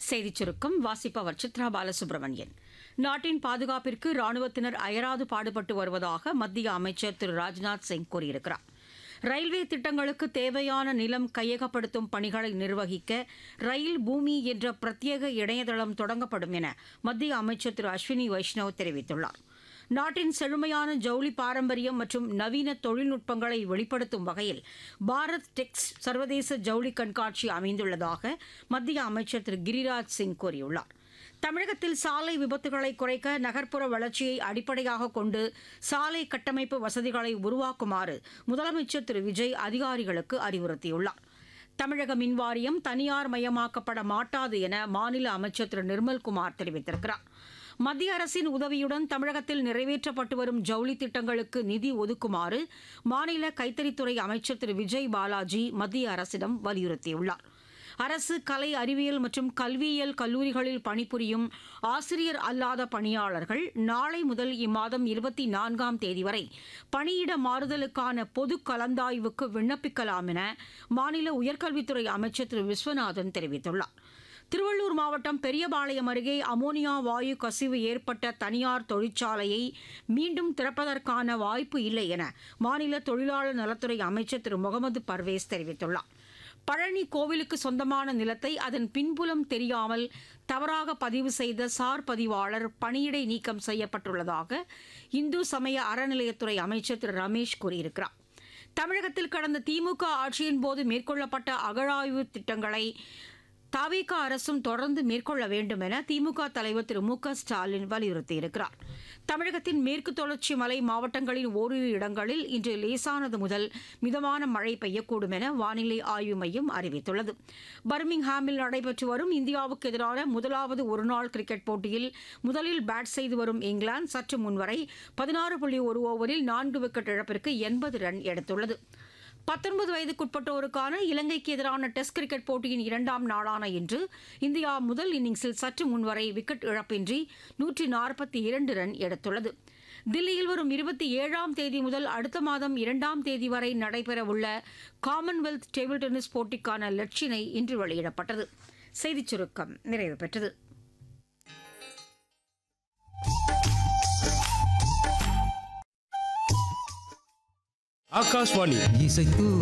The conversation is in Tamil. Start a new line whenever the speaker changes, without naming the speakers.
செய்திச் சுருக்கம் வாசிப்பவர் சித்ரா பாலசுப்ரமணியன் நாட்டின் பாதுகாப்பிற்கு ராணுவத்தினர் அயராது பாடுபட்டு வருவதாக மத்திய அமைச்சர் திரு ராஜ்நாத் சிங் கூறியிருக்கிறார் ரயில்வே திட்டங்களுக்கு தேவையான நிலம் கையகப்படுத்தும் பணிகளை நிர்வகிக்க ரயில் பூமி என்ற பிரத்யேக இணையதளம் தொடங்கப்படும் என மத்திய அமைச்சர் திரு அஸ்வினி வைஷ்ணவ் தெரிவித்துள்ளார் நாட்டின் செழுமையான ஜவுளி பாரம்பரியம் மற்றும் நவீன தொழில்நுட்பங்களை வெளிப்படுத்தும் வகையில் பாரத் டெக்ஸ் சர்வதேச ஜவுளி கண்காட்சி அமைந்துள்ளதாக மத்திய அமைச்சர் திரு கிரிராஜ் சிங் கூறியுள்ளார் தமிழகத்தில் சாலை விபத்துகளை குறைக்க நகர்ப்புற வளர்ச்சியை அடிப்படையாக கொண்டு சாலை கட்டமைப்பு வசதிகளை உருவாக்குமாறு முதலமைச்சர் திரு விஜய் அதிகாரிகளுக்கு அறிவுறுத்தியுள்ளார் தமிழக மின்வாரியம் தனியார் மயமாக்கப்பட மாட்டாது என மாநில அமைச்சர் திரு நிர்மல்குமார் தெரிவித்திருக்கிறார் மத்திய அரசின் உதவியுடன் தமிழகத்தில் நிறைவேற்றப்பட்டு வரும் ஜவுளி திட்டங்களுக்கு நிதி ஒதுக்குமாறு மாநில கைத்தறித்துறை அமைச்சர் திரு விஜய் பாலாஜி மத்திய அரசிடம் வலியுறுத்தியுள்ளார் அரசு கலை அறிவியல் மற்றும் கல்வியியல் கல்லூரிகளில் பணிபுரியும் ஆசிரியர் அல்லாத பணியாளர்கள் நாளை முதல் இம்மாதம் இருபத்தி நான்காம் தேதி வரை பணியிட மாறுதலுக்கான பொது கலந்தாய்வுக்கு விண்ணப்பிக்கலாம் என மாநில உயர்கல்வித்துறை அமைச்சர் திரு விஸ்வநாதன் தெரிவித்துள்ளார் திருவள்ளூர் மாவட்டம் பெரியபாளையம் அருகே அமோனியா வாயு கசிவு ஏற்பட்ட தனியார் தொழிற்சாலையை மீண்டும் திறப்பதற்கான வாய்ப்பு இல்லை என மாநில தொழிலாளர் நலத்துறை அமைச்சர் திரு முகமது பர்வேஸ் தெரிவித்துள்ளார் பழனி கோவிலுக்கு சொந்தமான நிலத்தை அதன் பின்புலம் தெரியாமல் தவறாக பதிவு செய்த சார் பதிவாளர் பணியிடை நீக்கம் செய்யப்பட்டுள்ளதாக இந்து சமய அறநிலையத்துறை அமைச்சர் திரு ரமேஷ் கூறியிருக்கிறார் தமிழகத்தில் கடந்த திமுக ஆட்சியின் போது மேற்கொள்ளப்பட்ட அகழாய்வு திட்டங்களை தாவேக அரசும் தொடர்ந்து மேற்கொள்ள வேண்டும் என திமுக தலைவர் திரு மு க ஸ்டாலின் வலியுறுத்தியிருக்கிறார் தமிழகத்தின் மேற்கு தொடர்ச்சி மலை மாவட்டங்களின் ஓரிரு இடங்களில் இன்று லேசானது முதல் மிதமான மழை பெய்யக்கூடும் என வானிலை ஆய்வு மையம் அறிவித்துள்ளது பர்மிங்ஹாமில் நடைபெற்று வரும் இந்தியாவுக்கு எதிரான முதலாவது ஒருநாள் கிரிக்கெட் போட்டியில் முதலில் பேட் செய்து வரும் இங்கிலாந்து சற்று முன்வரை பதினாறு புள்ளி ஒரு ஓவரில் நான்கு விக்கெட் இழப்பிற்கு எண்பது ரன் எடுத்துள்ளது பத்தொன்பது வயதுக்குட்பட்டோருக்கான இலங்கைக்கு எதிரான டெஸ்ட் கிரிக்கெட் போட்டியின் இரண்டாம் நாளான இன்று இந்தியா முதல் இன்னிங்ஸில் சற்று முன்வரை விக்கெட் இழப்பின்றி நூற்றி நாற்பத்தி இரண்டு ரன் எடுத்துள்ளது தில்லியில் வரும் இருபத்தி ஏழாம் தேதி முதல் அடுத்த மாதம் இரண்டாம் தேதி வரை நடைபெறவுள்ள காமன்வெல்த் டேபிள் டென்னிஸ் போட்டிக்கான லட்சினை இன்று வெளியிடப்பட்டது செய்திச் சுருக்கம் நிறைவு பெற்றது
ஆகாஷ்வாணி
இசைத்து